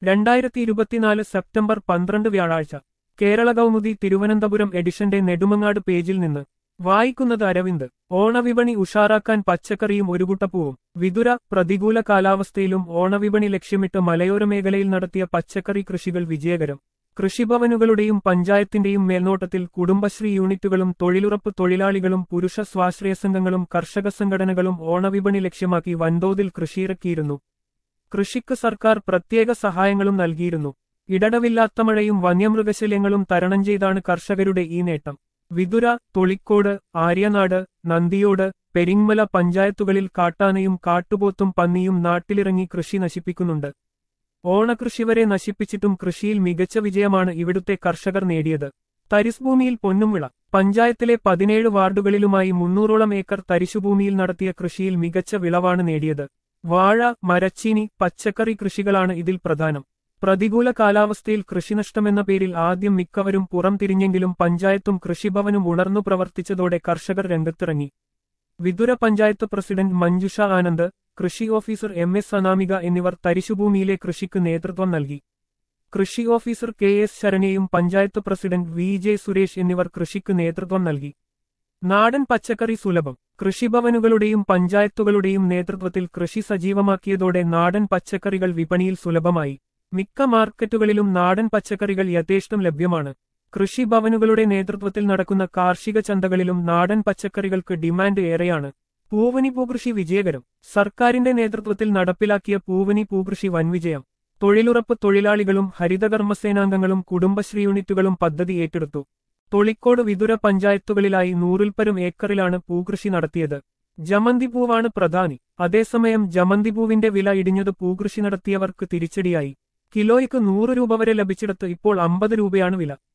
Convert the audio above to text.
രണ്ടായിരത്തി ഇരുപത്തിനാല് സെപ്റ്റംബർ പന്ത്രണ്ട് വ്യാഴാഴ്ച കേരള കൗമുദി തിരുവനന്തപുരം എഡിഷന്റെ നെടുമങ്ങാട് പേജിൽ നിന്ന് വായിക്കുന്നത് അരവിന്ദ് ഓണവിപണി ഉഷാറാക്കാൻ പച്ചക്കറിയും ഒരു കുട്ടപ്പൂവും വിതുര പ്രതികൂല കാലാവസ്ഥയിലും ഓണവിപണി ലക്ഷ്യമിട്ട് മലയോര മേഖലയിൽ നടത്തിയ പച്ചക്കറി കൃഷികൾ വിജയകരം കൃഷിഭവനുകളുടെയും പഞ്ചായത്തിന്റെയും മേൽനോട്ടത്തിൽ കുടുംബശ്രീ യൂണിറ്റുകളും തൊഴിലുറപ്പ് തൊഴിലാളികളും പുരുഷ സ്വാശ്രയ സംഘങ്ങളും കർഷക സംഘടനകളും ഓണവിപണി ലക്ഷ്യമാക്കി വൻതോതിൽ കൃഷിയിറക്കിയിരുന്നു കൃഷിക്ക് സർക്കാർ പ്രത്യേക സഹായങ്ങളും നൽകിയിരുന്നു ഇടടവില്ലാത്ത മഴയും വന്യമൃഗശല്യങ്ങളും തരണം ചെയ്താണ് കർഷകരുടെ ഈ നേട്ടം വിതുര തൊളിക്കോട് ആര്യനാട് നന്ദിയോട് പെരിങ്മല പഞ്ചായത്തുകളിൽ കാട്ടാനയും കാട്ടുപോത്തും പന്നിയും നാട്ടിലിറങ്ങി കൃഷി നശിപ്പിക്കുന്നുണ്ട് ഓണകൃഷി വരെ നശിപ്പിച്ചിട്ടും കൃഷിയിൽ മികച്ച വിജയമാണ് ഇവിടുത്തെ കർഷകർ നേടിയത് തരിസ്ഭൂമിയിൽ പൊന്നുംവിള പഞ്ചായത്തിലെ പതിനേഴ് വാർഡുകളിലുമായി മുന്നൂറോളം ഏക്കർ തരിശുഭൂമിയിൽ നടത്തിയ കൃഷിയിൽ മികച്ച വിളവാണ് നേടിയത് വാഴ മരച്ചീനി പച്ചക്കറി കൃഷികളാണ് ഇതിൽ പ്രധാനം പ്രതികൂല കാലാവസ്ഥയിൽ കൃഷിനഷ്ടമെന്ന പേരിൽ ആദ്യം മിക്കവരും പുറം തിരിഞ്ഞെങ്കിലും പഞ്ചായത്തും കൃഷിഭവനും ഉണർന്നു പ്രവർത്തിച്ചതോടെ കർഷകർ രംഗത്തിറങ്ങി വിതുര പഞ്ചായത്ത് പ്രസിഡന്റ് മഞ്ജുഷ ആനന്ദ് കൃഷി ഓഫീസർ എം എസ് അനാമിക എന്നിവർ തരിശുഭൂമിയിലെ കൃഷിക്ക് നേതൃത്വം നൽകി കൃഷി ഓഫീസർ കെ എസ് ശരണ്യയും panchayat president V J Suresh എന്നിവർ കൃഷിക്ക് നേതൃത്വം നൽകി നാടൻ പച്ചക്കറി സുലഭം കൃഷിഭവനുകളുടെയും പഞ്ചായത്തുകളുടെയും നേതൃത്വത്തിൽ കൃഷി സജീവമാക്കിയതോടെ നാടൻ പച്ചക്കറികൾ വിപണിയിൽ സുലഭമായി മിക്ക മാർക്കറ്റുകളിലും നാടൻ പച്ചക്കറികൾ യഥേഷ്ടം ലഭ്യമാണ് കൃഷിഭവനുകളുടെ നേതൃത്വത്തിൽ നടക്കുന്ന കാർഷിക ചന്തകളിലും നാടൻ പച്ചക്കറികൾക്ക് ഡിമാൻഡ് ഏറെയാണ് പൂവനി പൂകൃഷി വിജയകരം സർക്കാരിന്റെ നേതൃത്വത്തിൽ നടപ്പിലാക്കിയ പൂവനി പൂകൃഷി വൻവിജയം തൊഴിലുറപ്പ് തൊഴിലാളികളും ഹരിതകർമ്മസേനാംഗങ്ങളും കുടുംബശ്രീ യൂണിറ്റുകളും പദ്ധതി ഏറ്റെടുത്തു തൊളിക്കോട് വിതുര പഞ്ചായത്തുകളിലായി നൂറിൽപ്പരം ഏക്കറിലാണ് പൂകൃഷി നടത്തിയത് ജമന്തി പൂവാണ് പ്രധാനി അതേസമയം ജമന്തി പൂവിന്റെ വില ഇടിഞ്ഞത് പൂകൃഷി നടത്തിയവർക്ക് തിരിച്ചടിയായി കിലോയ്ക്ക് നൂറ് രൂപ വരെ ലഭിച്ചിടത്ത് ഇപ്പോൾ അമ്പത് രൂപയാണ് വില